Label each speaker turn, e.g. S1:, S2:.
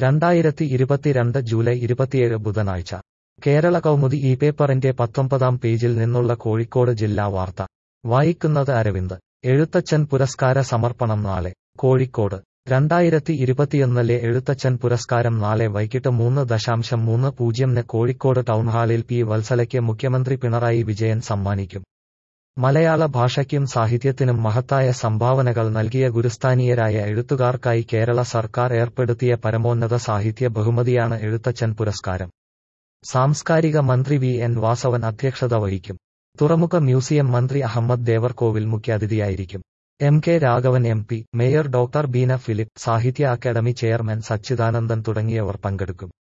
S1: രണ്ടായിരത്തി ഇരുപത്തിരണ്ട് ജൂലൈ ഇരുപത്തിയേഴ് ബുധനാഴ്ച കേരള കൗമുദി ഈ പേപ്പറിന്റെ പത്തൊമ്പതാം പേജിൽ നിന്നുള്ള കോഴിക്കോട് ജില്ലാ വാർത്ത വായിക്കുന്നത് അരവിന്ദ് എഴുത്തച്ഛൻ പുരസ്കാര സമർപ്പണം നാളെ കോഴിക്കോട് രണ്ടായിരത്തി ഇരുപത്തിയൊന്നിലെ എഴുത്തച്ഛൻ പുരസ്കാരം നാളെ വൈകിട്ട് മൂന്ന് ദശാംശം മൂന്ന് പൂജ്യംന് കോഴിക്കോട് ടൗൺഹാളിൽ പി വത്സലയ്ക്ക് മുഖ്യമന്ത്രി പിണറായി വിജയൻ സമ്മാനിക്കും മലയാള ഭാഷയ്ക്കും സാഹിത്യത്തിനും മഹത്തായ സംഭാവനകൾ നൽകിയ ഗുരുസ്ഥാനീയരായ എഴുത്തുകാർക്കായി കേരള സർക്കാർ ഏർപ്പെടുത്തിയ പരമോന്നത സാഹിത്യ ബഹുമതിയാണ് എഴുത്തച്ഛൻ പുരസ്കാരം സാംസ്കാരിക മന്ത്രി വി എൻ വാസവൻ അധ്യക്ഷത വഹിക്കും തുറമുഖ മ്യൂസിയം മന്ത്രി അഹമ്മദ് ദേവർകോവിൽ മുഖ്യാതിഥിയായിരിക്കും M K Raghavan M P mayor doctor Beena Philip Sahitya Akademi chairman Sachidanandan തുടങ്ങിയവർ പങ്കെടുക്കും